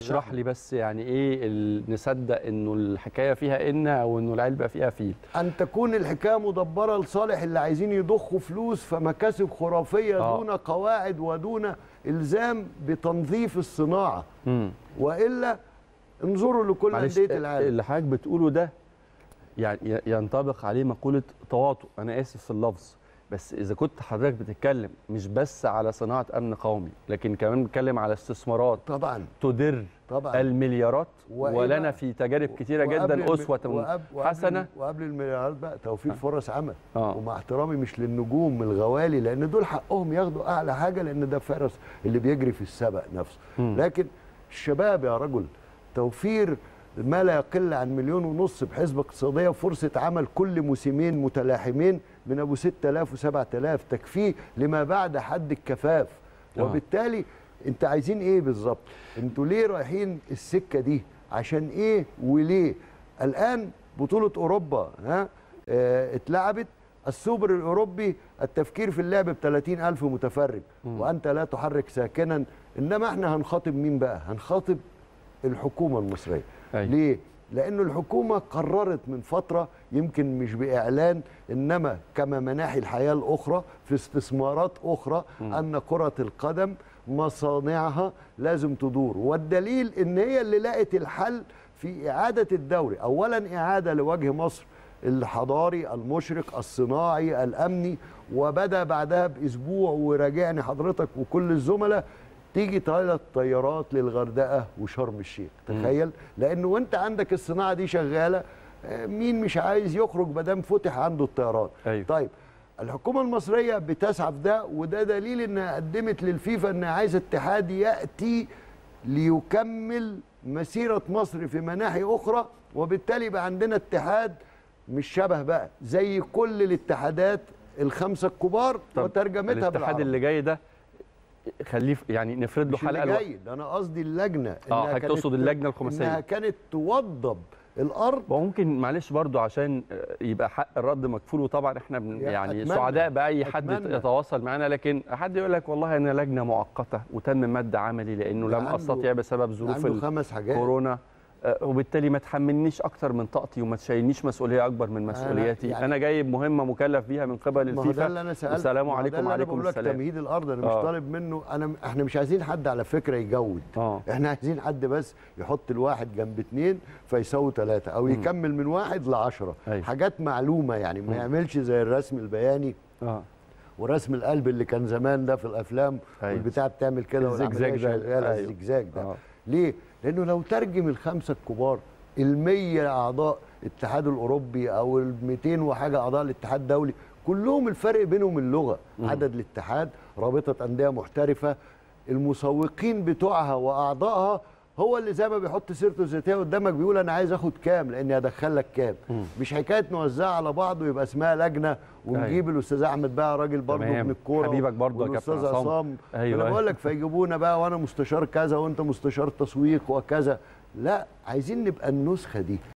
اشرح لي بس يعني ايه ال- نصدق انه الحكايه فيها ان او انه العلبه فيها فيل ان تكون الحكايه مدبره لصالح اللي عايزين يضخوا فلوس فمكاسب خرافيه آه. دون قواعد ودون الزام بتنظيف الصناعه امم والا انظروا لكل معلش انديه العالم اللي حضرتك بتقوله ده يعني ي- ينطبق عليه مقوله تواطؤ انا اسف في اللفظ بس اذا كنت حضرتك بتتكلم مش بس على صناعه امن قومي لكن كمان بتتكلم على استثمارات طبعا تدر طبعا المليارات وإيه ولنا بقى؟ في تجارب كتيره وقبل جدا الم- اسوه وقبل وقبل حسنه وقبل المليارات بقى توفير فرص عمل اه ومع احترامي مش للنجوم الغوالي لان دول حقهم ياخدوا اعلى حاجه لان ده فرس اللي بيجري في السبق نفسه مم. لكن الشباب يا رجل توفير ما لا يقل عن مليون ونص بحسبة اقتصادية وفرصة عمل كل موسمين متلاحمين من أبو 6000 و7000 تكفيه لما بعد حد الكفاف آه. وبالتالي انت عايزين ايه بالظبط انتوا ليه رايحين السكة دي عشان ايه وليه الآن بطولة أوروبا ها اه اتلعبت السوبر الأوروبي التفكير في اللعب ب 30 ألف متفرج مم. وأنت لا تحرك ساكنا إنما احنا هنخاطب مين بقى هنخاطب الحكومة المصرية أيوة. ليه؟ لأنه الحكومة قررت من فترة يمكن مش بإعلان إنما كما مناحي الحياة الأخرى في استثمارات أخرى مم. أن كرة القدم مصانعها لازم تدور والدليل إن هي اللي لقت الحل في إعادة الدوري أولا إعادة لوجه مصر الحضاري المشرق الصناعي الأمني وبدأ بعدها بأسبوع وراجعني حضرتك وكل الزملاء تيجي ثلاث طيارات للغردقه وشرم الشيخ مم. تخيل لانه وانت عندك الصناعه دي شغاله آه، مين مش عايز يخرج ما دام فتح عنده الطيران أيوة. طيب الحكومه المصريه بتسعى في ده وده دليل انها قدمت للفيفا انها عايزه اتحاد ياتي ليكمل مسيره مصر في مناحي اخرى وبالتالي يبقى عندنا اتحاد مش شبه بقى زي كل الاتحادات الخمسه الكبار طب وترجمتها الاتحاد بالعربي اللي جاي ده خليه في- يعني نفرد له مش اللي حلقه الوقت جاي ده انا قصدي اللجنه اه إنها حضرتك كانت- تقصد اللجنه الخماسيه انها كانت توضب الارض وممكن معلش برضو عشان آه، يبقى حق الرد مكفول وطبعا احنا بن يا يعني أتمنى. سعداء باي حد أتمنى. يتواصل معنا لكن حد يقول لك والله انا لجنه مؤقته وتم مد عملي لانه ده لم عنده- استطيع بسبب ظروف عنده خمس حاجات الكورونا آه، وبالتالي ما تحملنيش اكتر من طاقتي وما تشيلنيش مسؤوليه اكبر من مسؤولياتي يعني- انا جايب مهمه مكلف بيها من قبل ما هو ده الفيفا اللي انا سالت والسلام ما هو ده عليكم اللي أنا وعليكم بقول لك السلام تمهيد الارض انا مش آه. طالب منه انا احنا مش عايزين حد على فكره يجود اه احنا عايزين حد بس يحط الواحد جنب اتنين فيساوي ثلاثة او يكمل من واحد لعشرة أيوة. حاجات معلومة يعني ما مم. يعملش زي الرسم البياني اه ورسم القلب اللي كان زمان ده في الافلام أيوة. والبتاع بتعمل كده الزجزاج والعملية ده. شغالة أيوة. الزجزاج ده آه. ليه؟ لأنه لو ترجم الخمسة الكبار المية أعضاء الاتحاد الأوروبي أو ال 200 وحاجة أعضاء الاتحاد الدولي كلهم الفرق بينهم اللغة مم. عدد الاتحاد رابطة أندية محترفة المسوقين بتوعها وأعضائها هو اللي زي ما بيحط سيرته الذاتيه قدامك بيقول انا عايز اخد كام لاني هدخل لك كام مم. مش حكايه نوزعها على بعض ويبقى اسمها لجنه ونجيب الاستاذ احمد بقى راجل برضه تمام. ابن الكوره حبيبك برضه يا والاستاذ كابتن عصام. عصام أيوة، انا أيوة. بقول لك فيجيبونا بقى وانا مستشار كذا وانت مستشار تسويق وكذا لا عايزين نبقى النسخه دي